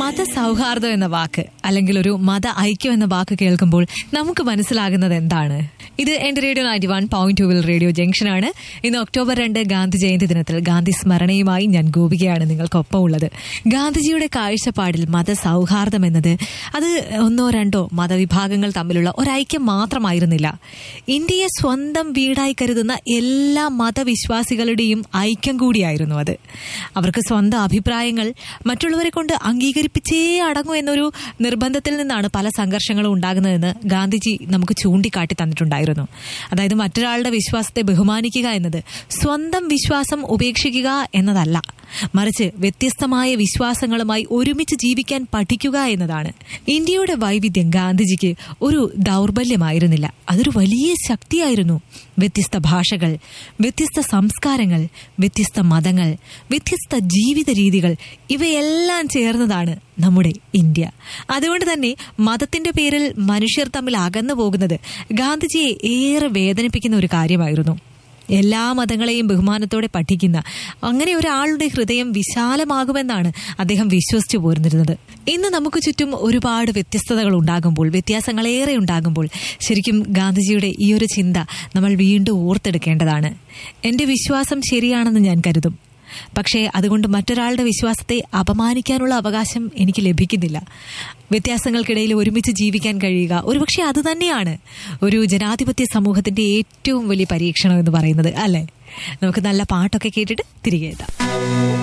മതസൗഹാർദ്ദം എന്ന വാക്ക് അല്ലെങ്കിൽ ഒരു മത ഐക്യം എന്ന വാക്ക് കേൾക്കുമ്പോൾ നമുക്ക് മനസ്സിലാകുന്നത് എന്താണ് ഇത് എന്റെ റേഡിയോ നയൻറ്റി വൺ പോയിന്റ് ടൂവിൽ റേഡിയോ ജംഗ്ഷനാണ് ഇന്ന് ഒക്ടോബർ രണ്ട് ഗാന്ധി ജയന്തി ദിനത്തിൽ ഗാന്ധി സ്മരണയുമായി ഞാൻ ഗോപികയാണ് നിങ്ങൾക്കൊപ്പം ഉള്ളത് ഗാന്ധിജിയുടെ കാഴ്ചപ്പാടിൽ മതസൗഹാർദ്ദം എന്നത് അത് ഒന്നോ രണ്ടോ മതവിഭാഗങ്ങൾ തമ്മിലുള്ള ഒരൈക്യം മാത്രമായിരുന്നില്ല ഇന്ത്യയെ സ്വന്തം വീടായി കരുതുന്ന എല്ലാ മതവിശ്വാസികളുടെയും ഐക്യം കൂടിയായിരുന്നു അത് അവർക്ക് സ്വന്തം അഭിപ്രായങ്ങൾ മറ്റുള്ളവരെ കൊണ്ട് അംഗീകരിപ്പിച്ചേ അടങ്ങൂ എന്നൊരു നിർബന്ധത്തിൽ നിന്നാണ് പല സംഘർഷങ്ങളും ഉണ്ടാകുന്നതെന്ന് ഗാന്ധിജി നമുക്ക് ചൂണ്ടിക്കാട്ടി തന്നിട്ടുണ്ടായിരുന്നു അതായത് മറ്റൊരാളുടെ വിശ്വാസത്തെ ബഹുമാനിക്കുക എന്നത് സ്വന്തം വിശ്വാസം ഉപേക്ഷിക്കുക എന്നതല്ല മറിച്ച് വ്യത്യസ്തമായ വിശ്വാസങ്ങളുമായി ഒരുമിച്ച് ജീവിക്കാൻ പഠിക്കുക എന്നതാണ് ഇന്ത്യയുടെ വൈവിധ്യം ഗാന്ധിജിക്ക് ഒരു ദൗർബല്യമായിരുന്നില്ല അതൊരു വലിയ ശക്തിയായിരുന്നു വ്യത്യസ്ത ഭാഷകൾ വ്യത്യസ്ത സംസ്കാരങ്ങൾ വ്യത്യസ്ത മതങ്ങൾ വ്യത്യസ്ത ജീവിത രീതികൾ ഇവയെല്ലാം ചേർന്നതാണ് നമ്മുടെ ഇന്ത്യ അതുകൊണ്ട് തന്നെ മതത്തിന്റെ പേരിൽ മനുഷ്യർ തമ്മിൽ അകന്നു പോകുന്നത് ഗാന്ധിജിയെ ഏറെ വേദനിപ്പിക്കുന്ന ഒരു കാര്യമായിരുന്നു എല്ലാ മതങ്ങളെയും ബഹുമാനത്തോടെ പഠിക്കുന്ന അങ്ങനെ ഒരാളുടെ ഹൃദയം വിശാലമാകുമെന്നാണ് അദ്ദേഹം വിശ്വസിച്ചു പോരുന്നിരുന്നത് ഇന്ന് നമുക്ക് ചുറ്റും ഒരുപാട് വ്യത്യസ്തതകൾ ഉണ്ടാകുമ്പോൾ വ്യത്യാസങ്ങളേറെ ഉണ്ടാകുമ്പോൾ ശരിക്കും ഗാന്ധിജിയുടെ ഈ ഒരു ചിന്ത നമ്മൾ വീണ്ടും ഓർത്തെടുക്കേണ്ടതാണ് എന്റെ വിശ്വാസം ശരിയാണെന്ന് ഞാൻ കരുതും പക്ഷേ അതുകൊണ്ട് മറ്റൊരാളുടെ വിശ്വാസത്തെ അപമാനിക്കാനുള്ള അവകാശം എനിക്ക് ലഭിക്കുന്നില്ല വ്യത്യാസങ്ങൾക്കിടയിൽ ഒരുമിച്ച് ജീവിക്കാൻ കഴിയുക ഒരുപക്ഷെ അത് തന്നെയാണ് ഒരു ജനാധിപത്യ സമൂഹത്തിന്റെ ഏറ്റവും വലിയ പരീക്ഷണം എന്ന് പറയുന്നത് അല്ലേ നമുക്ക് നല്ല പാട്ടൊക്കെ കേട്ടിട്ട് തിരികെ എത്താം